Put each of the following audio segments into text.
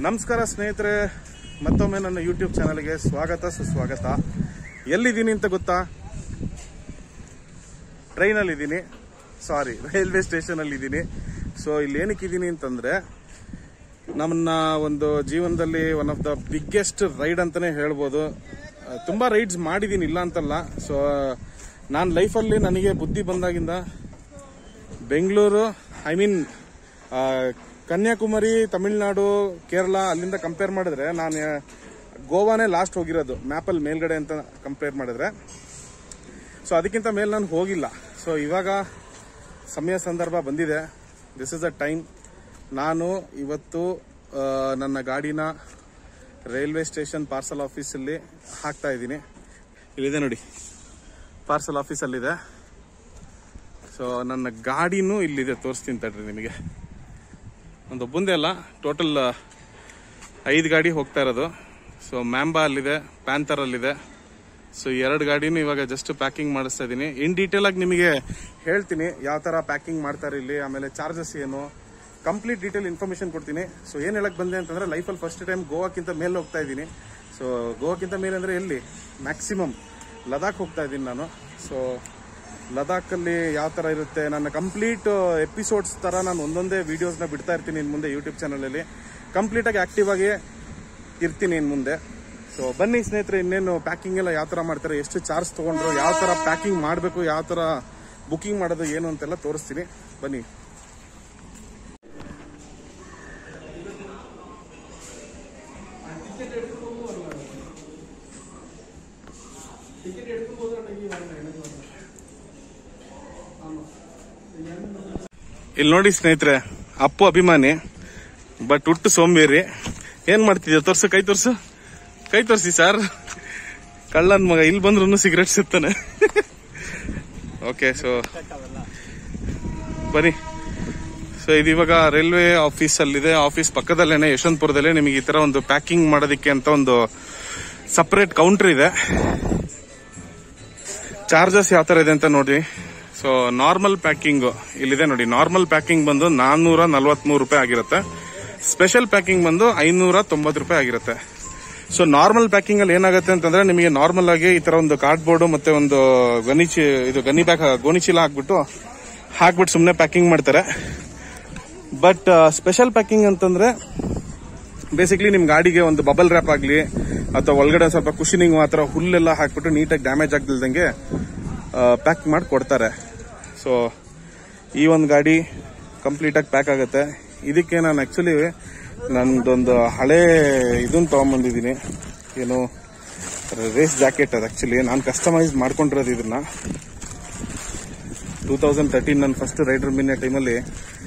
ನಮಸ್ಕಾರ ಸ್ನೇಹಿತರೆ ಮತ್ತೊಮ್ಮೆ ನನ್ನ ಯೂಟ್ಯೂಬ್ ಚಾನಲ್ಗೆ ಸ್ವಾಗತ ಸುಸ್ವಾಗತ ಎಲ್ಲಿದ್ದೀನಿ ಅಂತ ಗೊತ್ತಾ ಟ್ರೈನಲ್ಲಿ ಇದ್ದೀನಿ ಸಾರಿ ರೈಲ್ವೆ ಸ್ಟೇಷನಲ್ಲಿ ಇದ್ದೀನಿ ಸೊ ಇಲ್ಲಿ ಏನಕ್ಕೆ ಇದ್ದೀನಿ ಅಂತಂದ್ರೆ ನಮ್ಮನ್ನ ಒಂದು ಜೀವನದಲ್ಲಿ one of the biggest ride ಅಂತಾನೆ ಹೇಳ್ಬೋದು ಆ, ತುಂಬಾ ರೈಡ್ಸ್ ಮಾಡಿದ್ದೀನಿ ಇಲ್ಲ ಅಂತಲ್ಲ ಸೊ ನಾನು ಲೈಫಲ್ಲಿ ನನಗೆ ಬುದ್ಧಿ ಬಂದಾಗಿಂದ ಬೆಂಗಳೂರು ಐ ಮೀನ್ ಕನ್ಯಾಕುಮಾರಿ ತಮಿಳ್ನಾಡು ಕೇರಳ ಅಲ್ಲಿಂದ ಕಂಪೇರ್ ಮಾಡಿದ್ರೆ ನಾನು ಗೋವಾನೇ ಲಾಸ್ಟ್ ಹೋಗಿರೋದು ಮ್ಯಾಪಲ್ಲಿ ಮೇಲ್ಗಡೆ ಅಂತ ಕಂಪೇರ್ ಮಾಡಿದ್ರೆ ಸೊ ಅದಕ್ಕಿಂತ ಮೇಲೆ ನಾನು ಹೋಗಿಲ್ಲ ಸೊ ಇವಾಗ ಸಮಯ ಸಂದರ್ಭ ಬಂದಿದೆ ದಿಸ್ ಇಸ್ ಅ ಟೈಮ್ ನಾನು ಇವತ್ತು ಆ, ನನ್ನ ಗಾಡಿನ ರೈಲ್ವೆ ಸ್ಟೇಷನ್ ಪಾರ್ಸಲ್ ಆಫೀಸಲ್ಲಿ ಹಾಕ್ತಾ ಇದ್ದೀನಿ ಇಲ್ಲಿದೆ ನೋಡಿ ಪಾರ್ಸಲ್ ಆಫೀಸಲ್ಲಿದೆ ಸೊ ನನ್ನ ಗಾಡಿನೂ ಇಲ್ಲಿದೆ ತೋರಿಸ್ತೀನಿ ತಡ್ರಿ ನಿಮಗೆ ಒಂದು ಒಬ್ಬಂದೇ ಅಲ್ಲ ಟೋಟಲ್ ಐದು ಗಾಡಿ ಹೋಗ್ತಾ ಇರೋದು ಸೊ ಮ್ಯಾಂಬಾ ಅಲ್ಲಿದೆ ಪ್ಯಾಂಥರ್ ಅಲ್ಲಿದೆ ಸೊ ಎರಡು ಗಾಡಿನೂ ಇವಾಗ ಜಸ್ಟ್ ಪ್ಯಾಕಿಂಗ್ ಮಾಡಿಸ್ತಾ ಇದ್ದೀನಿ ಇನ್ ಡೀಟೇಲ್ ಆಗಿ ನಿಮಗೆ ಹೇಳ್ತೀನಿ ಯಾವ ತರ ಪ್ಯಾಕಿಂಗ್ ಮಾಡ್ತಾರೆ ಇಲ್ಲಿ ಆಮೇಲೆ ಚಾರ್ಜಸ್ ಏನು ಕಂಪ್ಲೀಟ್ ಡೀಟೇಲ್ ಇನ್ಫಾರ್ಮೇಶನ್ ಕೊಡ್ತೀನಿ ಸೊ ಏನ್ ಹೇಳಕ್ ಬಂದೆ ಅಂತಂದ್ರೆ ಲೈಫಲ್ಲಿ ಫಸ್ಟ್ ಟೈಮ್ ಗೋವಾಕ್ಕಿಂತ ಮೇಲೆ ಹೋಗ್ತಾ ಇದ್ದೀನಿ ಸೊ ಗೋವಾಕ್ಕಿಂತ ಮೇಲೆ ಅಂದ್ರೆ ಎಲ್ಲಿ ಮ್ಯಾಕ್ಸಿಮಮ್ ಲದಾಖ್ ಹೋಗ್ತಾ ಇದ್ದೀನಿ ನಾನು ಸೊ ಲದಾಖಲ್ಲಿ ಯಾವ ತರ ಇರುತ್ತೆ ನನ್ನ ಕಂಪ್ಲೀಟ್ ಎಪಿಸೋಡ್ಸ್ ತರ ನಾನು ಒಂದೊಂದೇ ವಿಡಿಯೋಸ್ನ ಬಿಡ್ತಾ ಇರ್ತೀನಿ ಇನ್ನು ಮುಂದೆ ಯೂಟ್ಯೂಬ್ ಚಾನಲಲ್ಲಿ ಕಂಪ್ಲೀಟ್ ಆಗಿ ಆಕ್ಟಿವ್ ಆಗಿ ಇರ್ತೀನಿ ಇನ್ನು ಮುಂದೆ ಸೊ ಬನ್ನಿ ಸ್ನೇಹಿತರೆ ಇನ್ನೇನು ಪ್ಯಾಕಿಂಗ್ ಎಲ್ಲ ಯಾವ ತರ ಮಾಡ್ತಾರೆ ಎಷ್ಟು ಚಾರ್ಜ್ ತಗೊಂಡ್ರು ಯಾವ ತರ ಪ್ಯಾಕಿಂಗ್ ಮಾಡಬೇಕು ಯಾವ ತರ ಬುಕಿಂಗ್ ಮಾಡೋದು ಏನು ಅಂತೆಲ್ಲ ತೋರಿಸ್ತೀನಿ ಬನ್ನಿ ಇಲ್ಲಿ ನೋಡಿ ಸ್ನೇಹಿತರೆ ಅಪ್ಪು ಅಭಿಮಾನಿ ಬಟ್ ಹುಟ್ಟು ಸೋಂಬೇರಿ ಏನ್ ಮಾಡ್ತಿದ್ಯಾ ತೋರ್ಸು ಕೈ ತೋರ್ಸು ಕೈ ತೋರ್ಸಿ ಸರ್ ಕಳ್ಳನ್ ಮಗ ಇಲ್ಲಿ ಬಂದ್ರು ಸಿಗರೆಟ್ ಸಿಗ್ತಾನೆ ಓಕೆ ಸೊ ಬನ್ನಿ ಸೊ ಇದು ಇವಾಗ ರೈಲ್ವೆ ಆಫೀಸ್ ಅಲ್ಲಿದೆ ಆಫೀಸ್ ಪಕ್ಕದಲ್ಲೇನೆ ಯಶವಂತಪುರದಲ್ಲೇ ನಿಮಗೆ ಈ ತರ ಒಂದು ಪ್ಯಾಕಿಂಗ್ ಮಾಡೋದಕ್ಕೆ ಅಂತ ಒಂದು ಸಪರೇಟ್ ಕೌಂಟರ್ ಇದೆ ಚಾರ್ಜಸ್ ಯಾವ ತರ ಇದೆ ಅಂತ ನೋಡಿ ಸೊ ನಾರ್ಮಲ್ ಪ್ಯಾಕಿಂಗ್ ಇಲ್ಲಿದೆ ನೋಡಿ ನಾರ್ಮಲ್ ಪ್ಯಾಕಿಂಗ್ ಬಂದು ನಾನ್ನೂರ ನಲ್ವತ್ಮೂರು ರೂಪಾಯಿ ಆಗಿರುತ್ತೆ ಸ್ಪೆಷಲ್ ಪ್ಯಾಕಿಂಗ್ ಬಂದು ಐನೂರ ತೊಂಬತ್ತು ರೂಪಾಯಿ ಆಗಿರುತ್ತೆ ಸೊ ನಾರ್ಮಲ್ ಪ್ಯಾಕಿಂಗ್ ಅಲ್ಲಿ ಏನಾಗುತ್ತೆ ಅಂತಂದ್ರೆ ನಿಮಗೆ ನಾರ್ಮಲ್ ಆಗಿ ಈ ತರ ಒಂದು ಕಾರ್ಡ್ ಬೋರ್ಡ್ ಮತ್ತೆ ಒಂದು ಗನಿ ಚೀ ಇದು ಗನಿ ಬ್ಯಾಗ್ ಗೋಣಿ ಚೀಲ ಹಾಕ್ಬಿಟ್ಟು ಹಾಕ್ಬಿಟ್ಟು ಸುಮ್ಮನೆ ಪ್ಯಾಕಿಂಗ್ ಮಾಡ್ತಾರೆ ಬಟ್ ಸ್ಪೆಷಲ್ ಪ್ಯಾಕಿಂಗ್ ಅಂತಂದ್ರೆ ಬೇಸಿಕ್ಲಿ ನಿಮ್ ಗಾಡಿಗೆ ಒಂದು ಬಬಲ್ ರ್ಯಾಪ್ ಆಗ್ಲಿ ಅಥವಾ ಒಳಗಡೆ ಸ್ವಲ್ಪ ಕುಶನಿಂಗ್ ಆ ಥರ ಹುಲ್ಲೆಲ್ಲ ಹಾಕ್ಬಿಟ್ಟು ನೀಟಾಗಿ ಡ್ಯಾಮೇಜ್ ಆಗ್ದಿಲ್ದಂಗೆ ಪ್ಯಾಕ್ ಮಾಡಿ ಕೊಡ್ತಾರೆ ಸೊ ಈ ಒಂದು ಗಾಡಿ ಕಂಪ್ಲೀಟ್ ಆಗಿ ಪ್ಯಾಕ್ ಆಗುತ್ತೆ ಇದಕ್ಕೆ ನಾನು ಆಕ್ಚುಲಿ ನಂದೊಂದು ಹಳೆ ಇದನ್ನ ತಗೊಂಬಂದಿದ್ದೀನಿ ಏನು ರೇಸ್ ಜಾಕೆಟ್ ಅದು ಆಕ್ಚುಲಿ ನಾನು ಕಸ್ಟಮೈಸ್ ಮಾಡ್ಕೊಂಡಿರೋದು ಇದನ್ನ ಟೂ ತೌಸಂಡ್ ತರ್ಟೀನ್ ನನ್ನ ಫಸ್ಟ್ ರೈಡರ್ ಮಿನ್ನ ಟೈಮಲ್ಲಿ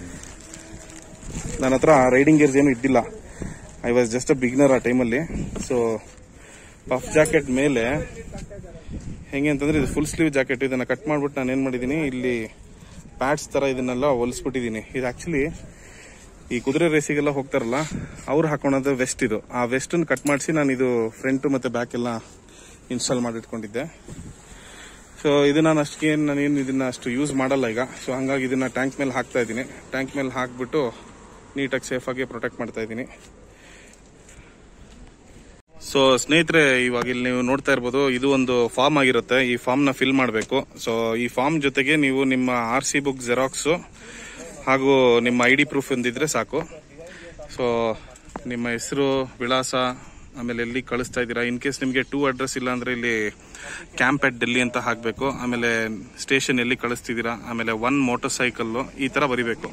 ನನ್ನ ಹತ್ರ ರೈಡಿಂಗ್ ಗೇರ್ಸ್ ಏನು ಇದ್ದಿಲ್ಲ I was just a beginner ಆ ಟೈಮಲ್ಲಿ ಸೊ ಪಫ್ ಜಾಕೆಟ್ ಮೇಲೆ ಹೆಂಗೆ ಅಂತಂದ್ರೆ ಇದು ಫುಲ್ ಸ್ಲೀವ್ ಜಾಕೆಟ್ ಇದನ್ನ ಕಟ್ ಮಾಡ್ಬಿಟ್ಟು ನಾನು ಏನ್ ಮಾಡಿದೀನಿ ಇಲ್ಲಿ ಪ್ಯಾಡ್ಸ್ ತರ ಇದನ್ನೆಲ್ಲ ಹೊಲಿಸ್ಬಿಟ್ಟಿದೀನಿ ಇದು ಆಕ್ಚುಲಿ ಈ ಕುದುರೆ ರೇಸಿಗೆಲ್ಲ ಹೋಗ್ತಾರಲ್ಲ ಅವ್ರು ಹಾಕೊಳೋದು ವೆಸ್ಟ್ ಇದು ಆ ವೆಸ್ಟ್ ಕಟ್ ಮಾಡಿಸಿ ನಾನು ಇದು ಫ್ರಂಟ್ ಮತ್ತೆ ಬ್ಯಾಕ್ ಎಲ್ಲ ಇನ್ಸ್ಟಾಲ್ ಮಾಡಿಟ್ಕೊಂಡಿದ್ದೆ ಸೊ ಇದು ನಾನು ಅಷ್ಟಕ್ಕೆ ನಾನೇನು ಇದನ್ನ ಅಷ್ಟು ಯೂಸ್ ಮಾಡಲ್ಲ ಈಗ ಸೊ ಹಂಗಾಗಿ ಇದನ್ನ ಟ್ಯಾಂಕ್ ಮೇಲೆ ಹಾಕ್ತಾ ಇದ್ದೀನಿ ಟ್ಯಾಂಕ್ ಮೇಲೆ ಹಾಕ್ಬಿಟ್ಟು ನೀಟಾಗಿ ಸೇಫ್ ಆಗಿ ಪ್ರೊಟೆಕ್ಟ್ ಮಾಡ್ತಾ ಇದ್ದೀನಿ ಸೊ ಸ್ನೇಹಿತರೆ ಇವಾಗ ಇಲ್ಲಿ ನೀವು ನೋಡ್ತಾ ಇರ್ಬೋದು ಇದು ಒಂದು ಫಾರ್ಮ್ ಆಗಿರುತ್ತೆ ಈ ಫಾರ್ಮ್ ನ ಫಿಲ್ ಮಾಡಬೇಕು ಸೊ ಈ ಫಾರ್ಮ್ ಜೊತೆಗೆ ನೀವು ನಿಮ್ಮ ಆರ್ ಸಿ ಬುಕ್ ಜೆರಾಕ್ಸ್ ಹಾಗೂ ನಿಮ್ಮ ಐ ಡಿ ಪ್ರೂಫ್ ಹೊಂದಿದ್ರೆ ಸಾಕು ಸೊ ನಿಮ್ಮ ಹೆಸರು ವಿಳಾಸ ಆಮೇಲೆ ಎಲ್ಲಿ ಕಳಿಸ್ತಾ ಇದ್ದೀರಾ ಇನ್ ಕೇಸ್ ನಿಮಗೆ ಟೂ ಅಡ್ರೆಸ್ ಇಲ್ಲ ಅಂದ್ರೆ ಇಲ್ಲಿ ಕ್ಯಾಂಪ್ ಅಟ್ ಡೆಲ್ಲಿ ಅಂತ ಹಾಕಬೇಕು ಆಮೇಲೆ ಸ್ಟೇಷನ್ ಎಲ್ಲಿ ಕಳಿಸ್ತಿದ್ದೀರಾ ಆಮೇಲೆ ಒನ್ ಮೋಟರ್ ಸೈಕಲ್ ಈ ತರ ಬರಿಬೇಕು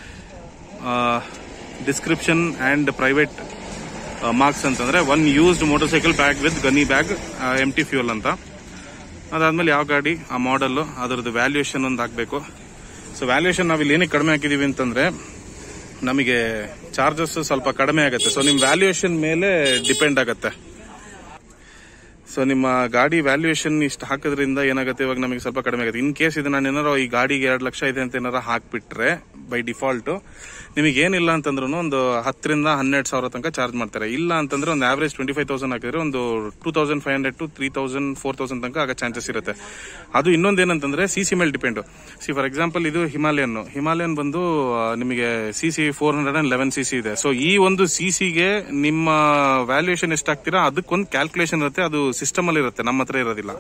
ಡಿಸ್ಕ್ರಿಪ್ಷನ್ ಅಂಡ್ ಪ್ರೈವೇಟ್ ಮಾರ್ಕ್ಸ್ ಅಂತಂದ್ರೆ one used motorcycle bag with gunny bag M T fuel ಅಂತ ಅದಾದ್ಮೇಲೆ ಯಾವ ಗಾಡಿ ಆ ಮಾಡೆಲ್ ಅದರದ್ದು ವ್ಯಾಲ್ಯೂಯೇಷನ್ ಒಂದು ಹಾಕಬೇಕು ಸೊ ವ್ಯಾಲ್ಯೂಯೇಷನ್ ನಾವು ಇಲ್ಲಿ ಏನಕ್ಕೆ ಕಡಿಮೆ ಹಾಕಿದೀವಿ ಅಂತಂದ್ರೆ ನಮಗೆ ಚಾರ್ಜಸ್ ಸ್ವಲ್ಪ ಕಡಿಮೆ ಆಗುತ್ತೆ ಸೊ ನಿಮ್ ವ್ಯಾಲ್ಯೂಯೇಷನ್ ಮೇಲೆ ಡಿಪೆಂಡ್ ಆಗುತ್ತೆ ಸೊ ನಿಮ್ಮ ಗಾಡಿ ವ್ಯಾಲ್ಯೂಯೇಷನ್ ಇಷ್ಟು ಹಾಕೋದ್ರಿಂದ ಏನಾಗುತ್ತೆ ಇವಾಗ ನಮಗೆ ಸ್ವಲ್ಪ ಕಡಿಮೆ ಆಗುತ್ತೆ ಇನ್ ಕೇಸ್ ಇದು ನಾನು ಏನಾರೋ ಈ ಗಾಡಿಗೆ ಎರಡು ಲಕ್ಷ ಇದೆ ಅಂತ ಏನಾರ ಹಾಕ್ಬಿಟ್ರೆ ಬೈ ಡಿಫಾಲ್ಟ್ ನಿಮಗೆ ಏನಿಲ್ಲ ಅಂತಂದ್ರೂ ಒಂದು ಹತ್ತರಿಂದ ಹನ್ನೆರಡು ಸಾವಿರ ತನಕ ಚಾರ್ಜ್ ಮಾಡ್ತಾರೆ ಇಲ್ಲ ಅಂತಂದ್ರೆ ಒಂದು ಆವರೇಜ್ ಟ್ವೆಂಟಿ ಫೈವ್ ತೌಸಂಡ್ ಹಾಕಿದ್ರೆ ಒಂದು two thousand five hundred to three thousand four thousand ತನಕ ಆಗೋ ಚಾನ್ಸಸ್ ಇರುತ್ತೆ ಅದು ಇನ್ನೊಂದೇನಂತಂದ್ರೆ ಸಿ ಸಿ ಮೇಲೆ ಡಿಪೆಂಡ್ ಸಿ ಫಾರ್ ಎಕ್ಸಾಂಪಲ್ ಇದು ಹಿಮಾಲಯನ್ ಹಿಮಾಲಯನ್ ಬಂದು ಆ, ನಿಮಗೆ C C four hundred and eleven C C ಇದೆ ಸೊ ಈ ಒಂದು ಸಿ ಸಿಗೆ ನಿಮ್ಮ ವ್ಯಾಲ್ಯೂಯೇಷನ್ ಎಷ್ಟಾಗ್ತೀರಾ ಅದಕ್ಕೊಂದು ಕ್ಯಾಲ್ಕುಲೇಷನ್ ಇರುತ್ತೆ ಅದು ಸಿಸ್ಟಮ್ ಅಲ್ಲಿ ಇರುತ್ತೆ ನಮ್ಮ ಹತ್ರ ಇರೋದಿಲ್ಲ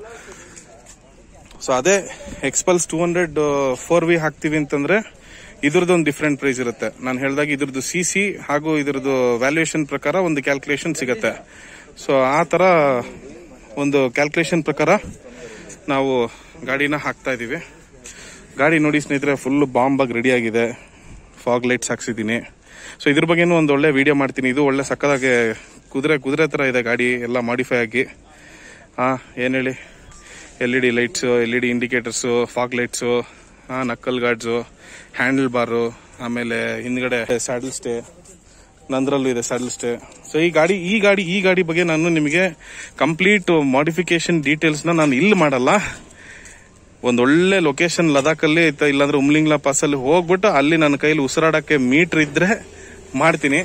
ಸೊ ಅದೇ Xpulse two hundred four V ಹಾಕ್ತಿವಿ ಅಂತಂದ್ರೆ ಇದ್ರದ್ದು ಒಂದು ಡಿಫ್ರೆಂಟ್ ಪ್ರೈಸ್ ಇರುತ್ತೆ ನಾನು ಹೇಳಿದಾಗ ಇದ್ರದ್ದು ಸಿ ಸಿ ಹಾಗೂ ಇದ್ರದ್ದು ವ್ಯಾಲ್ಯೂಯೇಷನ್ ಪ್ರಕಾರ ಒಂದು ಕ್ಯಾಲ್ಕುಲೇಷನ್ ಸಿಗುತ್ತೆ ಸೊ ಆ ತರ ಒಂದು ಕ್ಯಾಲ್ಕುಲೇಷನ್ ಪ್ರಕಾರ ನಾವು ಗಾಡಿನ ಹಾಕ್ತಾ ಇದೀವಿ ಗಾಡಿ ನೋಡಿ ಸ್ನೇಹಿತರೆ ಫುಲ್ ಬಾಂಬ್ ಆಗಿ ರೆಡಿ ಆಗಿದೆ ಫಾಗ್ ಲೈಟ್ಸ್ ಹಾಕ್ಸಿದ್ದೀನಿ ಸೊ ಇದ್ರ ಬಗ್ಗೆನೂ ಒಂದು ಒಳ್ಳೆ ವಿಡಿಯೋ ಮಾಡ್ತೀನಿ ಇದು ಒಳ್ಳೆ ಸಕ್ಕದಾಗಿ ಕುದುರೆ ಕುದುರೆ ತರ ಇದೆ ಗಾಡಿ ಎಲ್ಲ ಮಾಡಿಫೈ ಆಗಿ ಹಾ ಏನ್ ಹೇಳಿ L E D lights L E D indicators fog lights knuckle guards handle bar ಆಮೇಲೆ ಹಿಂದ್ಗಡೆ ಸ್ಯಾಡಲ್ ಸ್ಟೇ ನಂದ್ರಲ್ಲೂ ಇದೆ ಸ್ಯಾಡಲ್ ಸ್ಟೇ ಸೊ ಈ ಗಾಡಿ ಈ ಗಾಡಿ ಈ ಗಾಡಿ ಬಗ್ಗೆ ನಾನು ನಿಮಗೆ ಕಂಪ್ಲೀಟ್ ಮಾಡಿಫಿಕೇಶನ್ ಡೀಟೇಲ್ಸ್ನ ನಾನು ಇಲ್ಲಿ ಮಾಡಲ್ಲ ಒಂದ್ ಒಳ್ಳೆ ಲೊಕೇಶನ್ ಲದಾಖಲ್ಲಿ ಐತ ಇಲ್ಲಾಂದ್ರೆ ಉಮ್ಲಿಂಗ್ಲಾ ಪಾಸ್ ಅಲ್ಲಿ ಹೋಗ್ಬಿಟ್ಟು ಅಲ್ಲಿ ನನ್ನ ಕೈಲಿ ಉಸಿರಾಡಕ್ಕೆ ಮೀಟರ್ ಇದ್ರೆ ಮಾಡ್ತೀನಿ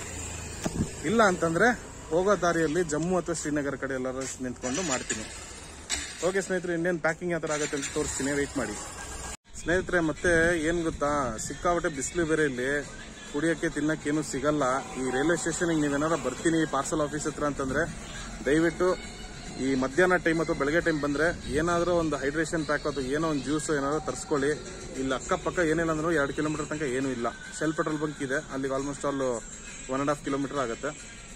ಇಲ್ಲ ಅಂತಂದ್ರೆ ಹೋಗೋ ದಾರಿಯಲ್ಲಿ ಜಮ್ಮು ಅಥವಾ ಶ್ರೀನಗರ ಕಡೆ ಎಲ್ಲರೂ ನಿಂತ್ಕೊಂಡು ಮಾಡ್ತೀನಿ ಓಕೆ ಸ್ನೇಹಿತರೆ ಇನ್ನೇನು ಪ್ಯಾಕಿಂಗ್ ಯಾವ ಥರ ಆಗುತ್ತೆ ಅಂತ ತೋರಿಸ್ತೀನಿ ವೆಯ್ಟ್ ಮಾಡಿ ಸ್ನೇಹಿತರೆ ಮತ್ತೆ ಏನ್ ಗೊತ್ತಾ ಸಿಕ್ಕಾಪಟ್ಟೆ ಬಿಸಿಲು ಬೇರೆ ಇಲ್ಲಿ ಕುಡಿಯೋಕ್ಕೆ ತಿನ್ನಕ್ಕೆ ಏನು ಸಿಗಲ್ಲ ಈ ರೈಲ್ವೆ ಸ್ಟೇಷನ್ಗೆ ನೀವೇನಾರ ಬರ್ತೀನಿ ಪಾರ್ಸಲ್ ಆಫೀಸ್ ಹತ್ರ ಅಂತಂದ್ರೆ ದಯವಿಟ್ಟು ಈ ಮಧ್ಯಾಹ್ನ ಟೈಮ್ ಅಥವಾ ಬೆಳಗ್ಗೆ ಟೈಮ್ ಬಂದ್ರೆ ಏನಾದರೂ ಒಂದು ಹೈಡ್ರೇಷನ್ ಪ್ಯಾಕ್ ಅಥವಾ ಏನೋ ಒಂದು ಜ್ಯೂಸ್ ಏನಾದ್ರು ತರಿಸ್ಕೊಳ್ಳಿ ಇಲ್ಲಿ ಅಕ್ಕಪಕ್ಕ ಏನಿಲ್ಲ ಅಂದ್ರೂ ಎರಡು ಕಿಲೋಮೀಟರ್ ತನಕ ಏನೂ ಇಲ್ಲ ಶೆಲ್ ಪೆಟ್ರೋಲ್ ಬಂಕ್ ಇದೆ ಅಲ್ಲಿಗೆ almost all one and half kilometre ಆಗುತ್ತೆ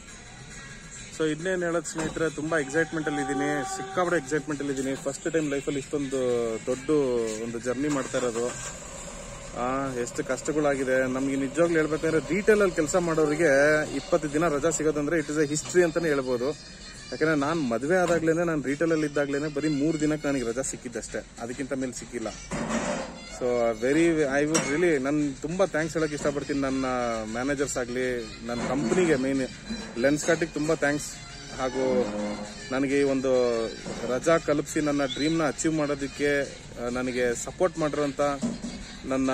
ಸೊ ಇನ್ನೇನು ಹೇಳೋದು ಸ್ನೇಹಿತರೆ ತುಂಬಾ ಎಕ್ಸೈಟ್ಮೆಂಟ್ ಅಲ್ಲಿ ಇದ್ದೀನಿ ಸಿಕ್ಕಾಪಟ್ಟೆ ಎಕ್ಸೈಟ್ಮೆಂಟ್ ಅಲ್ಲಿ ಇದ್ದೀನಿ ಫಸ್ಟ್ ಟೈಮ್ ಲೈಫಲ್ಲಿ ಇಷ್ಟೊಂದು ದೊಡ್ಡ ಒಂದು ಜರ್ನಿ ಮಾಡ್ತಾ ಇರೋದು ಆ, ಎಷ್ಟು ಕಷ್ಟಗಳಾಗಿದೆ ನಮ್ಗೆ ನಿಜವಾಗ್ಲೂ ಹೇಳ್ಬೇಕಂದ್ರೆ ಡೀಟೇಲ್ ಅಲ್ಲಿ ಕೆಲಸ ಮಾಡೋರಿಗೆ ಇಪ್ಪತ್ತು ದಿನ ರಜಾ ಸಿಗೋದಂದ್ರೆ ಇಟ್ ಇಸ್ ಎ ಹಿಸ್ಟ್ರಿ ಅಂತಾನೆ ಹೇಳ್ಬೋದು ಯಾಕಂದ್ರೆ ನಾನು ಮದುವೆ ಆದಾಗ್ಲೇನೆ ನಾನು ರೀಟೇಲ್ ಅಲ್ಲಿ ಇದ್ದಾಗ್ಲೇನೆ ಬರೀ ಮೂರು ದಿನಕ್ಕೆ ನನಗೆ ರಜಾ ಸಿಕ್ಕಿದ್ದಷ್ಟೇ ಅದಕ್ಕಿಂತ ಮೇಲೆ ಸಿಕ್ಕಿಲ್ಲ so very I would really ನಾನು ತುಂಬಾ ಥ್ಯಾಂಕ್ಸ್ ಹೇಳಕ್ ಇಷ್ಟಪಡ್ತೀನಿ ನನ್ನ ಮ್ಯಾನೇಜರ್ಸ್ ಆಗಲಿ ನನ್ನ ಕಂಪ್ನಿಗೆ ಮೇನ್ ಲೆನ್ಸ್ ಕಾರ್ಟಿಗೆ ತುಂಬಾ ಥ್ಯಾಂಕ್ಸ್ ಹಾಗೂ ನನಗೆ ಈ ಒಂದು ರಜಾ ಕಲ್ಪಿಸಿ ನನ್ನ ಡ್ರೀಮ್ನ ಅಚೀವ್ ಮಾಡೋದಕ್ಕೆ ಆ, ನನಗೆ ಸಪೋರ್ಟ್ ಮಾಡಿರೋಂಥ ನನ್ನ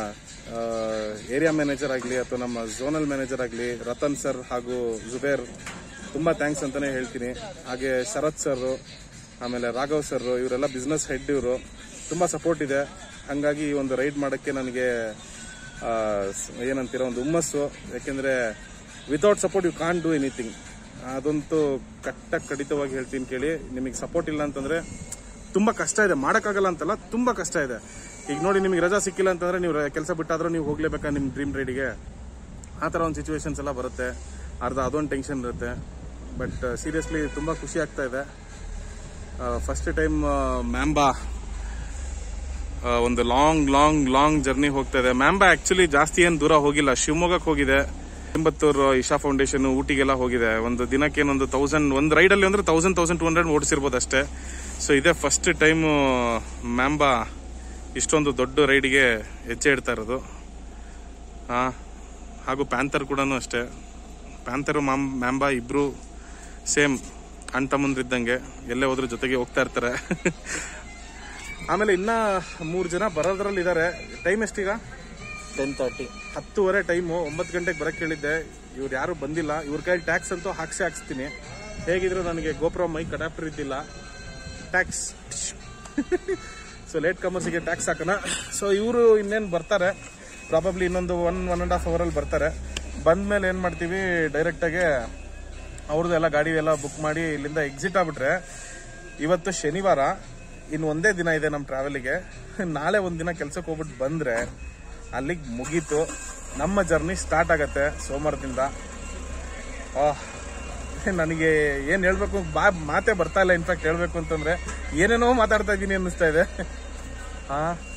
ಏರಿಯಾ ಮ್ಯಾನೇಜರ್ ಆಗಲಿ ಅಥವಾ ನಮ್ಮ ಝೋನಲ್ ಮ್ಯಾನೇಜರ್ ಆಗಲಿ ರತನ್ ಸರ್ ಹಾಗೂ ಜುಬೇರ್ ತುಂಬಾ ಥ್ಯಾಂಕ್ಸ್ ಅಂತಾನೆ ಹೇಳ್ತೀನಿ ಹಾಗೆ ಶರತ್ ಸರ್ ಆಮೇಲೆ ರಾಘವ್ ಸರ್ ಇವರೆಲ್ಲ ಬಿಸ್ನೆಸ್ ಹೆಡ್ ಇವರು ತುಂಬಾ ಸಪೋರ್ಟ್ ಇದೆ ಹಂಗಾಗಿ ಈ ಒಂದು ರೈಡ್ ಮಾಡಕ್ಕೆ ನನಗೆ ಆ, ಸ್- ಏನಂತೀರ ಒಂದು ಹುಮ್ಮಸ್ಸು ಯಾಕೆಂದ್ರೆ without support you can't do anything ಅದಂತೂ ಕಟ್ಟ ಕಡಿತವಾಗಿ ಹೇಳ್ತೀನಿ ಕೇಳಿ ನಿಮಗೆ ಸಪೋರ್ಟ್ ಇಲ್ಲ ಅಂತಂದ್ರೆ ತುಂಬಾ ಕಷ್ಟ ಇದೆ ಮಾಡಕ್ಕಾಗಲ್ಲ ಅಂತಲ್ಲ ತುಂಬಾ ಕಷ್ಟ ಇದೆ ಈಗ ನೋಡಿ ನಿಮಗೆ ರಜಾ ಸಿಕ್ಕಿಲ್ಲ ಅಂತಂದ್ರೆ ನೀವು ಕೆಲಸ ಬಿಟ್ಟಾದ್ರೂ ನೀವು ಹೋಗ್ಲೇಬೇಕಾ ನಿಮ್ ಡ್ರೀಮ್ ರೈಡಿಗೆ ಆ ಥರ ಒಂದು ಸಿಚುವೇಶನ್ಸ್ ಎಲ್ಲ ಬರುತ್ತೆ ಅರ್ಧ ಅದೊಂದು ಟೆನ್ಷನ್ ಇರುತ್ತೆ ಬಟ್ ಸೀರಿಯಸ್ಲಿ ತುಂಬಾ ಖುಷಿ ಆಗ್ತಾ ಇದೆ ಫಸ್ಟ್ ಟೈಮ್ ಮ್ಯಾಂಬಾ ಆ, ಒಂದು ಲಾಂಗ್ ಲಾಂಗ್ ಲಾಂಗ್ ಜರ್ನಿ ಹೋಗ್ತಾ ಇದೆ ಮ್ಯಾಂಬಾ ಆಕ್ಚುಲಿ ಜಾಸ್ತಿ ಏನು ದೂರ ಹೋಗಿಲ್ಲ ಶಿವಮೊಗ್ಗಕ್ಕೆ ಹೋಗಿದೆ ಎಂಬತ್ತೂರು ಇಶಾ ಫೌಂಡೇಶನ್ ಊಟಿಗೆಲ್ಲ ಹೋಗಿದೆ ಒಂದು ದಿನಕ್ಕೆ ಏನೊಂದು ತೌಸಂಡ್ ಒಂದು ರೈಡಲ್ಲಿ ಅಂದ್ರೆ ತೌಸಂಡ್ ತೌಸಂಡ್ ಟೂ ಹಂಡ್ರೆಡ್ ಓಡಿಸಿರ್ಬೋದು ಅಷ್ಟೇ ಸೊ ಇದೇ ಫಸ್ಟ್ ಟೈಮ್ ಮ್ಯಾಂಬಾ ಇಷ್ಟೊಂದು ದೊಡ್ಡ ರೈಡ್ಗೆ ಹೆಜ್ಜೆ ಇಡ್ತಾ ಇರೋದು ಆ, ಹಾಗೂ ಪ್ಯಾಂಥರ್ ಕೂಡ ಅಷ್ಟೇ ಪ್ಯಾಂಥರ್ ಮಾಮ್ ಮ್ಯಾಂಬಾ ಇಬ್ರು ಸೇಮ್ ಅಣ್ಣ ತಮ್ಮಂದ್ರಿದ್ದಂಗೆ ಎಲ್ಲೇ ಹೋದ್ರೂ ಜೊತೆಗೆ ಹೋಗ್ತಾ ಇರ್ತಾರೆ ಆಮೇಲೆ ಇನ್ನ ಮೂರು ಜನ ಬರೋದ್ರಲ್ಲಿ ಇದಾರೆ ಟೈಮ್ ಎಷ್ಟೀಗ ಟೆನ್ ತರ್ಟಿ ಹತ್ತುವರೆ ಟೈಮು ಒಂಬತ್ತು ಗಂಟೆಗೆ ಬರಕ್ ಹೇಳಿದ್ದೆ ಇವ್ರು ಯಾರು ಬಂದಿಲ್ಲ ಇವ್ರ ಕೈ ಟ್ಯಾಕ್ಸ್ ಅಂತೂ ಹಾಕ್ಸಿ ಹಾಕ್ಸ್ತೀನಿ ಹೇಗಿದ್ರು ನನಗೆ ಗೋಪ್ರೋ ಮೈಕ್ ಅಡಾಪ್ಟರ್ ಇದ್ದಿಲ್ಲ ಟ್ಯಾಕ್ಸ್ ಸೊ ಲೇಟ್ ಕಮರ್ಸಿಗೆ ಟ್ಯಾಕ್ಸ್ ಹಾಕೋಣ ಸೊ ಇವರು ಇನ್ನೇನು ಬರ್ತಾರೆ ಪ್ರಾಬಬ್ಲಿ ಇನ್ನೊಂದು ಒನ್ ಒನ್ ಅಂಡ್ ಹಾಫ್ ಅವರಲ್ಲಿ ಬರ್ತಾರೆ ಬಂದ್ಮೇಲೆ ಏನು ಮಾಡ್ತೀವಿ ಡೈರೆಕ್ಟಾಗಿ ಅವ್ರದ್ದು ಎಲ್ಲ ಗಾಡಿ ಎಲ್ಲ ಬುಕ್ ಮಾಡಿ ಇಲ್ಲಿಂದ ಎಕ್ಸಿಟ್ ಆಗ್ಬಿಟ್ರೆ ಇವತ್ತು ಶನಿವಾರ ಇನ್ನು ಒಂದೇ ದಿನ ಇದೆ ನಮ್ಮ ಟ್ರಾವೆಲಿಗೆ ನಾಳೆ ಒಂದ್ ದಿನ ಕೆಲ್ಸಕ್ಕೆ ಹೋಗ್ಬಿಟ್ಟು ಬಂದ್ರೆ ಅಲ್ಲಿಗೆ ಮುಗೀತು ನಮ್ಮ ಜರ್ನಿ ಸ್ಟಾರ್ಟ್ ಆಗತ್ತೆ ಸೋಮವಾರದಿಂದ ಆಹ್, ನನಗೆ ಏನ್ ಹೇಳ್ಬೇಕು ಬಾ ಮಾತೇ ಬರ್ತಾ ಇಲ್ಲ ಇನ್ಫ್ಯಾಕ್ಟ್ ಹೇಳ್ಬೇಕು ಅಂತಂದ್ರೆ ಏನೇನೋ ಮಾತಾಡ್ತಾ ಇದ್ದೀನಿ ಅನ್ನಿಸ್ತಾ ಇದೆ ಹಾ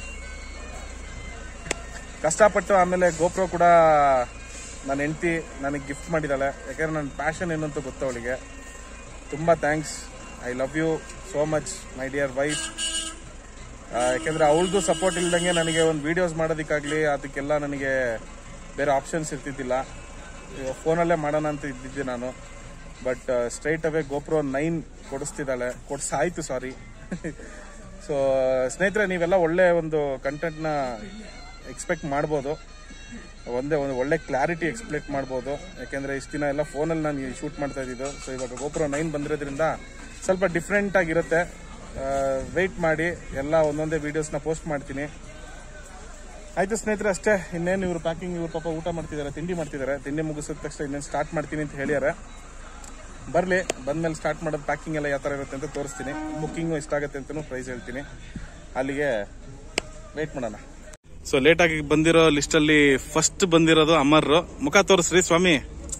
ಕಷ್ಟಪಟ್ಟು ಆಮೇಲೆ ಗೋಪ್ರೋ ಕೂಡ ನನ್ನ ಹೆಂಡತಿ ನನಗೆ ಗಿಫ್ಟ್ ಮಾಡಿದಾಳೆ ಯಾಕಂದ್ರೆ ನನ್ನ ಪ್ಯಾಷನ್ ಏನು ಅಂತ ಗೊತ್ತು ಅವಳಿಗೆ ತುಂಬ thanks I love you so much my dear wife ಯಾಕೆಂದ್ರೆ ಅವಳದು ಸಪೋರ್ಟ್ ಇಲ್ದಂಗೆ ನನಗೆ ಒಂದು ವಿಡಿಯೋಸ್ ಮಾಡೋದಕ್ಕಾಗಲಿ ಅದಕ್ಕೆಲ್ಲ ನನಗೆ ಬೇರೆ ಆಪ್ಷನ್ಸ್ ಇರ್ತಿದ್ದಿಲ್ಲ ಫೋನಲ್ಲೇ ಮಾಡೋಣ ಅಂತ ಇದ್ದಿದ್ದೆ ನಾನು but straight away GoPro nine ಕೊಡಿಸ್ತಿದ್ದಾಳೆ ಕೊಡ್ಸಾಯ್ತು ಸಾರಿ ಸೊ ಸ್ನೇಹಿತರೆ ನೀವೆಲ್ಲ ಒಳ್ಳೆ ಒಂದು ಕಂಟೆಂಟ್ನ ಎಕ್ಸ್ಪೆಕ್ಟ್ ಮಾಡ್ಬೋದು ಒಂದೇ ಒಂದು ಒಳ್ಳೆ ಕ್ಲಾರಿಟಿ ಎಕ್ಸ್ಪೆಕ್ಟ್ ಮಾಡ್ಬೋದು ಯಾಕೆಂದ್ರೆ ಇಷ್ಟು ದಿನ ಎಲ್ಲ ಫೋನಲ್ಲಿ ನಾನು ಶೂಟ್ ಮಾಡ್ತಾ ಇದ್ದಿದ್ದು ಸೊ ಇವಾಗ ಗೋಪುರ ನೈನ್ ಬಂದಿರೋದ್ರಿಂದ ಸ್ವಲ್ಪ ಡಿಫ್ರೆಂಟ್ ಆಗಿರುತ್ತೆ ವೆಯ್ಟ್ ಮಾಡಿ ಎಲ್ಲ ಒಂದೊಂದೇ ವಿಡಿಯೋಸ್ನ ಪೋಸ್ಟ್ ಮಾಡ್ತೀನಿ ಆಯ್ತು ಸ್ನೇಹಿತರೆ ಅಷ್ಟೇ ಇನ್ನೇನು ಇವರು ಪ್ಯಾಕಿಂಗ್ ಇವ್ರು ಪಾಪ ಊಟ ಮಾಡ್ತಿದ್ದಾರೆ ತಿಂಡಿ ಮಾಡ್ತಿದ್ದಾರೆ ತಿಂಡಿ ಮುಗಿಸಿದ ತಕ್ಷಣ ಇನ್ನೇನು ಸ್ಟಾರ್ಟ್ ಮಾಡ್ತೀನಿ ಅಂತ ಹೇಳ್ಯಾರೆ ಬರಲಿ ಬಂದ್ಮೇಲೆ ಸ್ಟಾರ್ಟ್ ಮಾಡೋದು ಪ್ಯಾಕಿಂಗ್ ಎಲ್ಲ ಯಾವ ಥರ ಇರುತ್ತೆ ಅಂತ ತೋರಿಸ್ತೀನಿ ಬುಕ್ಕಿಂಗು ಎಷ್ಟಾಗುತ್ತೆ ಅಂತಲೂ ಪ್ರೈಸ್ ಹೇಳ್ತೀನಿ ಅಲ್ಲಿಗೆ ವೇಟ್ ಮಾಡೋಣ ಸೊ ಲೇಟ್ ಆಗಿ ಬಂದಿರೋ ಲಿಸ್ಟ್ ಅಲ್ಲಿ ಫಸ್ಟ್ ಬಂದಿರೋದು ಅಮರ್ ಮುಖ ತೋರಿಸ್ರಿ ಸ್ವಾಮಿ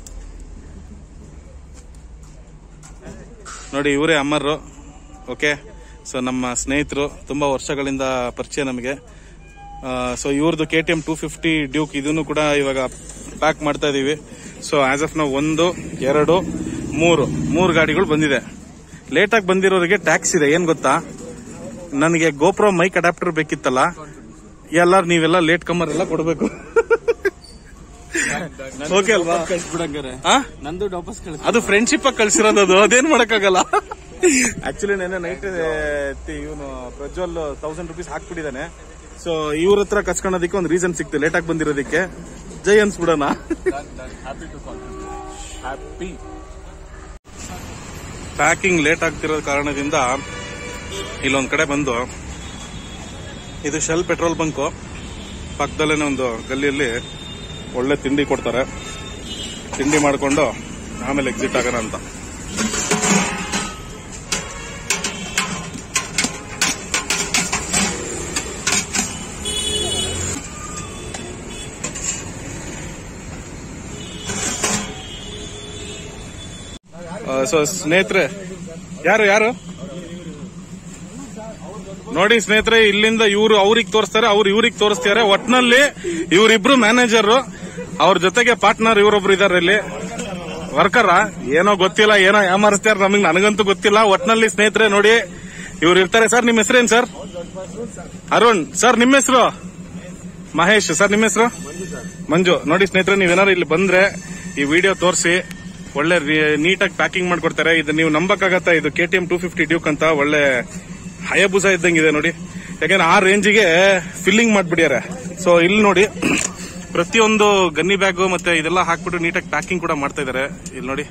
ನೋಡಿ ಇವರೇ ಅಮರ್ ಓಕೆ ಸೊ ನಮ್ಮ ಸ್ನೇಹಿತರು ತುಂಬಾ ವರ್ಷಗಳಿಂದ ಪರಿಚಯ ನಮಗೆ ಸೊ ಇವ್ರದ್ದು K T M two fifty Duke ಇದನ್ನು ಕೂಡ ಇವಾಗ ಪ್ಯಾಕ್ ಮಾಡ್ತಾ ಇದೀವಿ ಸೊ ಆಸ್ ಆಫ್ ನಾವು ಒಂದು ಎರಡು ಮೂರು ಮೂರು ಗಾಡಿಗಳು ಬಂದಿದೆ ಲೇಟ್ ಆಗಿ ಬಂದಿರೋರಿಗೆ ಟ್ಯಾಕ್ಸ್ ಇದೆ ಏನ್ ಗೊತ್ತಾ ನನಗೆ ಗೋಪ್ರೋ ಮೈಕ್ ಅಡಾಪ್ಟರ್ ಬೇಕಿತ್ತಲ್ಲ ಎಲ್ಲಾರು ನೀವೆಲ್ಲ ಲೇಟ್ ಕಮ್ಮರ್ ಎಲ್ಲ ಕೊಡ್ಬೇಕು ಓಕೆ ಅಲ್ವಾ ಕಳ್ಸ್ಬಿಡಂಗಾರೆ ಆ? ನಂದು ವಾಪಸ್ ಕಳ್ಸ ಅದು ಫ್ರೆಂಡ್ಶಿಪ್ ಆಗಿ ಕಳ್ಸಿರೋದು ಅದು ಅದೇನ್ ಮಾಡಕ್ಕಾಗಲ್ಲ ಆಕ್ಚುಲಿ ನೆನ್ನೆ ನೈಟ್ ಇವನು ಪ್ರಜ್ವಲ್ ತೌಸಂಡ್ ರುಪೀಸ್ ಹಾಕ್ಬಿಟ್ಟಿದ್ದಾನೆ ಸೊ ಇವ್ರ ಹತ್ರ ಕಸ್ಕೊಳೋದಕ್ಕೆ ಒಂದು ರೀಸನ್ ಸಿಕ್ತು ಲೇಟ್ ಆಗಿ ಬಂದಿರೋದಕ್ಕೆ ಜೈ ಅನ್ಸ್ಬಿಡೋಣ happy to happy packing late ಆಗ್ತಿರೋ ಕಾರಣದಿಂದ ಇಲ್ಲೊಂದ್ ಕಡೆ ಬಂದು ಇದು ಶೆಲ್ ಪೆಟ್ರೋಲ್ ಬಂಕು ಪಕ್ಕದಲ್ಲೇನೆ ಒಂದು ಗಲ್ಲಿಯಲ್ಲಿ ಒಳ್ಳೆ ತಿಂಡಿ ಕೊಡ್ತಾರೆ ತಿಂಡಿ ಮಾಡಿಕೊಂಡು ಆಮೇಲೆ ಎಕ್ಸಿಟ್ ಆಗೋಣ ಅಂತ ಸೊ ಸ್ನೇಹಿತರೆ ಯಾರು ಯಾರು ನೋಡಿ ಸ್ನೇಹಿತರೆ ಇಲ್ಲಿಂದ ಇವರು ಅವ್ರಿಗೆ ತೋರಿಸ್ತಾರೆ ಅವ್ರು ಇವ್ರಿಗೆ ತೋರಿಸ್ತಾರೆ ಒಟ್ನಲ್ಲಿ ಇವರಿಬ್ರು ಮ್ಯಾನೇಜರ್ ಅವ್ರ ಜೊತೆಗೆ ಪಾರ್ಟ್ನರ್ ಇವರೊಬ್ರು ಇದಾರೆ ಇಲ್ಲಿ ವರ್ಕರ ಏನೋ ಗೊತ್ತಿಲ್ಲ ಏನೋ ಯಾಮಾರಿಸ್ತಾರ ನಮಗ್ ನನಗಂತೂ ಗೊತ್ತಿಲ್ಲ ಒಟ್ನಲ್ಲಿ ಸ್ನೇಹಿತರೆ ನೋಡಿ ಇವ್ರು ಇರ್ತಾರೆ ಸರ್ ನಿಮ್ಮ ಹೆಸರೇನ್ ಸರ್ ಅರುಣ್ ಸರ್ ನಿಮ್ಮ ಹೆಸರು ಮಹೇಶ್ ಸರ್ ನಿಮ್ಮ ಹೆಸರು ಮಂಜು ನೋಡಿ ಸ್ನೇಹಿತರೆ ನೀವೇನಾದ್ರು ಇಲ್ಲಿ ಬಂದ್ರೆ ಈ ವಿಡಿಯೋ ತೋರಿಸಿ ಒಳ್ಳೆ ನೀಟಾಗಿ ಪ್ಯಾಕಿಂಗ್ ಮಾಡ್ಕೊಡ್ತಾರೆ ಇದು ನೀವು ನಂಬಕ್ಕಾಗತ್ತಾ ಇದು K T M two fifty Duke ಅಂತ ಒಳ್ಳೆ ಹಯಬುಸ ಇದ್ದಂಗಿದೆ ನೋಡಿ ಯಾಕಂದ್ರೆ ಆ ರೇಂಜಿಗೆ ಫಿಲ್ಲಿಂಗ್ ಮಾಡ್ಬಿಡ್ಯಾರೆ ಸೊ ಇಲ್ಲಿ ನೋಡಿ ಪ್ರತಿಯೊಂದು ಗನ್ನಿ ಬ್ಯಾಗ್ ಮತ್ತೆ ಇದೆಲ್ಲ ಹಾಕ್ಬಿಟ್ಟು ನೀಟಾಗಿ ಪ್ಯಾಕಿಂಗ್ ಕೂಡ ಮಾಡ್ತಾ ಇದಾರೆ ಇಲ್ಲಿ ನೋಡಿ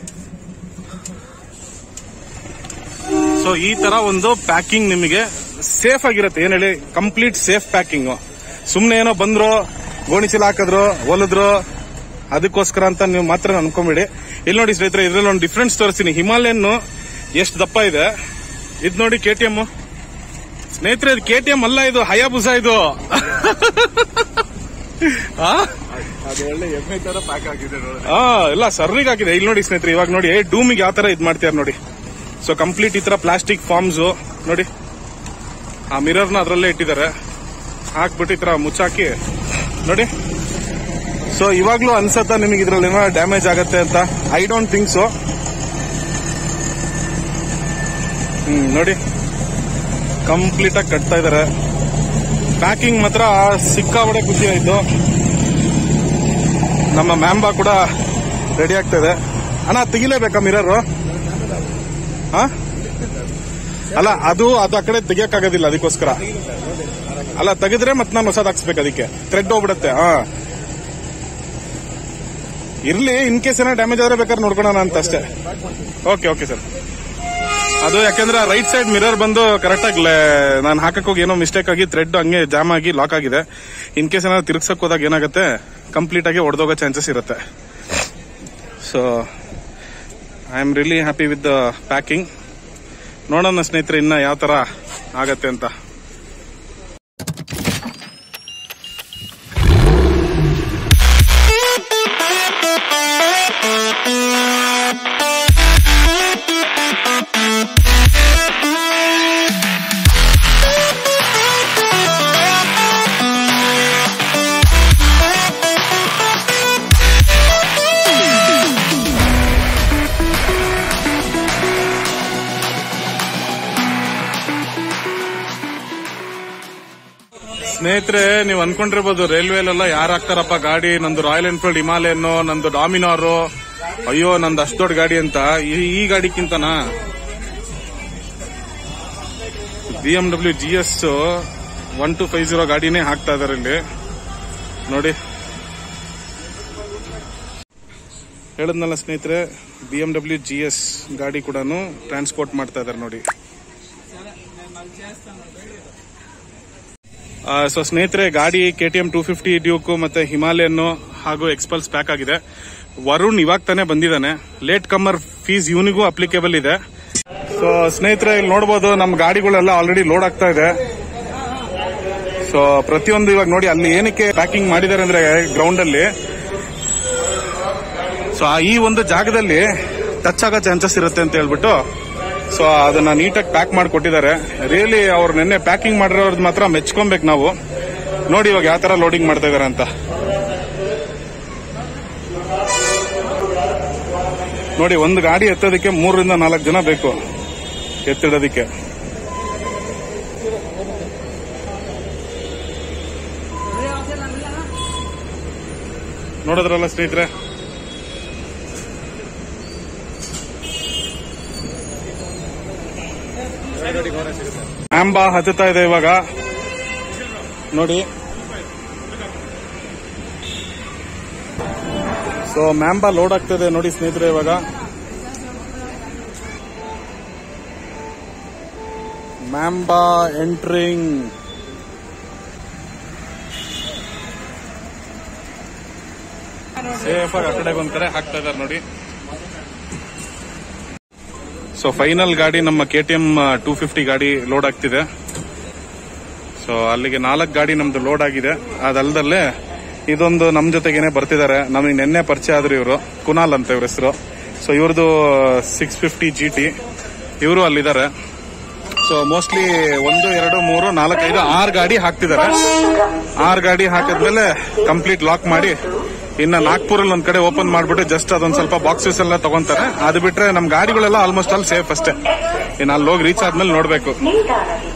ಸೊ ಈ ತರ ಒಂದು ಪ್ಯಾಕಿಂಗ್ ನಿಮಗೆ ಸೇಫ್ ಆಗಿರುತ್ತೆ ಏನ್ ಹೇಳಿ ಕಂಪ್ಲೀಟ್ ಸೇಫ್ ಪ್ಯಾಕಿಂಗ್ ಸುಮ್ನೆ ಏನೋ ಬಂದ್ರು ಗೋಣಿಚೀಲ ಹಾಕಿದ್ರು ಹೊಲದ್ರು ಅದಕ್ಕೋಸ್ಕರ ಅಂತ ನೀವು ಮಾತ್ರ ಅನ್ಕೊಂಬಿಡಿ ಇಲ್ಲಿ ನೋಡಿ ಸ್ನೇಹಿತರೆ ಇದ್ರಲ್ಲಿ ಒಂದು ಡಿಫ್ರೆನ್ಸ್ ತೋರಿಸ್ತೀನಿ ಹಿಮಾಲಯನ್ ಎಷ್ಟು ದಪ್ಪ ಇದೆ ಇದ್ ನೋಡಿ ಕೆ ಟಿ ಎಂ ಸ್ನೇಹಿತರೆ ಇದು ಕೆ ಟಿ ಎಂ ಅಲ್ಲ ಇದು ಹಯಾಬುಸ ಇದು ಆ? ಅದು ಒಳ್ಳೆ ಎಮ್ಮೆ ತರ ಪ್ಯಾಕ್ ಆಗಿದೆ ನೋಡಿ ಆ, ಎಲ್ಲ ಸರ್ರಿಗೆ ಹಾಕಿದೆ ಇಲ್ಲಿ ನೋಡಿ ಸ್ನೇಹಿತರೆ ಇವಾಗ ನೋಡಿ ಡೂಮಿಗೆ ಯಾವ ತರ ಇದ್ ಮಾಡ್ತಾರೆ ನೋಡಿ ಸೊ ಕಂಪ್ಲೀಟ್ ಈ ತರ ಪ್ಲಾಸ್ಟಿಕ್ ಫಾರ್ಮ್ಸ್ ನೋಡಿ ಆ ಮಿರರ್ನ ಅದರಲ್ಲೇ ಇಟ್ಟಿದ್ದಾರೆ ಹಾಕ್ಬಿಟ್ಟು ಈ ತರ ಮುಚ್ಚಾಕಿ ನೋಡಿ ಸೊ ಇವಾಗ್ಲೂ ಅನ್ಸತ್ತ ನಿಮಗೆ ಇದ್ರಲ್ಲಿ ಏನೋ ಡ್ಯಾಮೇಜ್ ಆಗತ್ತೆ ಅಂತ I don't think so hmm ನೋಡಿ ಕಂಪ್ಲೀಟ್ ಆಗಿ ಕಟ್ತಾ ಇದಾರೆ ಪ್ಯಾಕಿಂಗ್ ಮಾತ್ರ ಸಿಕ್ಕಾಬಡೆ ಖುಷಿ ಆಯ್ತು ನಮ್ಮ ಮ್ಯಾಂಬಾ ಕೂಡ ರೆಡಿ ಆಗ್ತಾ ಇದೆ ಅಣ್ಣ ತೆಗಿಲೇಬೇಕಾ ಮಿರರ್ ಅಲ್ಲ ಅದು ಅದು ಆ ಕಡೆ ತೆಗಿಯಕ್ಕಾಗೋದಿಲ್ಲ ಅದಕ್ಕೋಸ್ಕರ ಅಲ್ಲ ತೆಗೆದ್ರೆ ಮತ್ತೆ ನಾನು ಹೊಸದ್ ಹಾಕ್ಸ್ಬೇಕು ಅದಕ್ಕೆ ಥ್ರೆಡ್ ಹೋಗ್ಬಿಡತ್ತೆ ಹಾ ಇರ್ಲಿ ಇನ್ ಕೇಸ್ ಏನೋ ಡ್ಯಾಮೇಜ್ ಆದ್ರೆ ಬೇಕಾದ್ರೆ ನೋಡ್ಕೊಳ್ಳೋಣ ಅಂತ ಅಷ್ಟೇ ಓಕೆ ಓಕೆ ಸರ್ ಅದು ಯಾಕಂದ್ರೆ ರೈಟ್ ಸೈಡ್ ಮಿರರ್ ಬಂದು ಕರೆಕ್ಟ್ ಆಗಿ ನಾನು ಹಾಕಕ್ ಹೋಗಿ ಏನೋ ಮಿಸ್ಟೇಕ್ ಆಗಿ ಥ್ರೆಡ್ ಹಂಗೆ ಜಾಮ್ ಆಗಿ ಲಾಕ್ ಆಗಿದೆ ಇನ್ ಕೇಸ್ ಏನಾದ್ರು ತಿರ್ಗ್ಸಕ್ ಹೋದಾಗ ಏನಾಗುತ್ತೆ ಕಂಪ್ಲೀಟ್ ಆಗಿ ಒಡೆದೋಗೋ ಚಾನ್ಸಸ್ ಇರುತ್ತೆ so I am really happy with the packing ನೋಡೋಣ ಸ್ನೇಹಿತರೆ ಇನ್ನ ಯಾವ ತರ ಆಗತ್ತೆ ಅಂತ ಸ್ನೇಹಿತರೆ ನೀವು ಅನ್ಕೊಂಡಿರ್ಬೋದು ರೈಲ್ವೆಲೆಲ್ಲ ಯಾರು ಹಾಕ್ತಾರಪ್ಪ ಗಾಡಿ ನಂದು ರಾಯಲ್ ಎನ್ಫೀಲ್ಡ್ ಹಿಮಾಲಯನ್ ನಂದು ಡಾಮಿನಾರು ಅಯ್ಯೋ ನಂದು ಅಷ್ಟು ದೊಡ್ಡ ಗಾಡಿ ಅಂತ ಈ- ಈ ಗಾಡಿಕ್ಕಿಂತನಾ B M W G S one two five zero ಗಾಡಿನೇ ಹಾಕ್ತಾ ಇದಾರೆ ಇಲ್ಲಿ ನೋಡಿ ಹೇಳದ್ನಲ್ಲ ಸ್ನೇಹಿತರೆ B M W G S ಗಾಡಿ ಕೂಡ ಟ್ರಾನ್ಸ್ಪೋರ್ಟ್ ಮಾಡ್ತಾ ಇದಾರೆ ನೋಡಿ ಸೊ ಸ್ನೇಹಿತರೆ ಗಾಡಿ K T M two fifty Duke ಮತ್ತೆ ಹಿಮಾಲಯನ್ ಹಾಗೂ ಎಕ್ಸ್ಪಲ್ಸ್ ಪ್ಯಾಕ್ ಆಗಿದೆ ವರುಣ್ ಇವಾಗ ತಾನೇ ಬಂದಿದ್ದಾನೆ ಲೇಟ್ ಕಮ್ಮರ್ ಫೀಸ್ ಇವನಿಗೂ ಅಪ್ಲಿಕೇಬಲ್ ಇದೆ ಸೊ ಸ್ನೇಹಿತರೆ ಇಲ್ಲಿ ನೋಡಬಹುದು ನಮ್ಮ ಗಾಡಿಗಳೆಲ್ಲ ಆಲ್ರೆಡಿ ಲೋಡ್ ಆಗ್ತಾ ಇದೆ ಸೊ ಪ್ರತಿಯೊಂದು ಇವಾಗ ನೋಡಿ ಅಲ್ಲಿ ಏನಕ್ಕೆ ಪ್ಯಾಕಿಂಗ್ ಮಾಡಿದ್ದಾರೆ ಅಂದ್ರೆ ಗ್ರೌಂಡ್ ಅಲ್ಲಿ ಸೊ ಈ ಒಂದು ಜಾಗದಲ್ಲಿ ಟಚ್ ಆಗೋ ಚಾನ್ಸಸ್ ಇರುತ್ತೆ ಅಂತ ಹೇಳ್ಬಿಟ್ಟು ಸೊ ಅದನ್ನ ನೀಟಾಗಿ ಪ್ಯಾಕ್ ಮಾಡಿ ಕೊಟ್ಟಿದ್ದಾರೆ ರಿಯಲಿ ಅವ್ರು ನಿನ್ನೆ ಪ್ಯಾಕಿಂಗ್ ಮಾಡಿರೋದ್ ಮಾತ್ರ ಮೆಚ್ಕೊಬೇಕು ನಾವು ನೋಡಿ ಇವಾಗ ಯಾವ ತರ ಲೋಡಿಂಗ್ ಮಾಡ್ತಾ ಇದಾರೆ ಅಂತ ನೋಡಿ ಒಂದು ಗಾಡಿ ಎತ್ತೋದಕ್ಕೆ ಮೂರರಿಂದ ನಾಲ್ಕು ಜನ ಬೇಕು ಎತ್ತಿಡೋದಕ್ಕೆ ನೋಡಿದ್ರಲ್ಲ ಸ್ನೇಹಿತರೆ ಆಂಬಾ ಹತ್ತುತ್ತಾ ಇದೆ ಇವಾಗ ನೋಡಿ ಸೊ ಮ್ಯಾಂಬಾ ಲೋಡ್ ಆಗ್ತದೆ ನೋಡಿ ಸ್ನೇಹಿತರೆ ಇವಾಗ ಮ್ಯಾಂಬಾ ಎಂಟ್ರಿಂಗ್ ಸೇಫ್ ಆಗಿ ಆ ಕಡೆಗೆ ಒಂದ್ ಕಡೆ ಹಾಕ್ತಾ ಇದಾರೆ ನೋಡಿ ಸೊ ಫೈನಲ್ ಗಾಡಿ ನಮ್ಮ K T M two fifty ಗಾಡಿ ಲೋಡ್ ಆಗ್ತಿದೆ ಸೊ ಅಲ್ಲಿಗೆ ನಾಲ್ಕು ಗಾಡಿ ನಮ್ದು ಲೋಡ್ ಆಗಿದೆ ಅದಲ್ದಲ್ಲೇ ಇದೊಂದು ನಮ್ ಜೊತೆಗೇನೆ ಬರ್ತಿದ್ದಾರೆ ನಮಗೆ ನಿನ್ನೆ ಪರಿಚಯ ಆದ್ರು ಇವರು ಕುನಾಲ್ ಅಂತ ಇವ್ರ ಹೆಸರು ಸೊ ಇವ್ರದ್ದು ಸಿಕ್ಸ್ ಫಿಫ್ಟಿ ಜಿ ಟಿ ಇವರು ಅಲ್ಲಿದ್ದಾರೆ ಸೊ ಮೋಸ್ಟ್ಲಿ ಒಂದು ಎರಡು ಮೂರು ನಾಲ್ಕು ಐದು ಆರು ಗಾಡಿ ಹಾಕ್ತಿದ್ದಾರೆ ಆರು ಗಾಡಿ ಹಾಕಿದ್ಮೇಲೆ ಕಂಪ್ಲೀಟ್ ಲಾಕ್ ಮಾಡಿ ಇನ್ನ ನಾಗ್ಪುರಲ್ಲಿ ಒಂದ್ ಕಡೆ ಓಪನ್ ಮಾಡ್ಬಿಟ್ಟು ಜಸ್ಟ್ ಅದೊಂದ್ ಸ್ವಲ್ಪ ಬಾಕ್ಸಸ್ ಎಲ್ಲ ತಗೊಂತಾರೆ ಅದು ಬಿಟ್ರೆ ನಮ್ ಗಾಡಿಗಳೆಲ್ಲ ಆಲ್ಮೋಸ್ಟ್ ಆಲ್ ಸೇಫ್ ಅಷ್ಟೇ ಇನ್ನು ಅಲ್ಲಿ ಹೋಗಿ ರೀಚ್ ಆದ್ಮೇಲೆ ನೋಡ್ಬೇಕು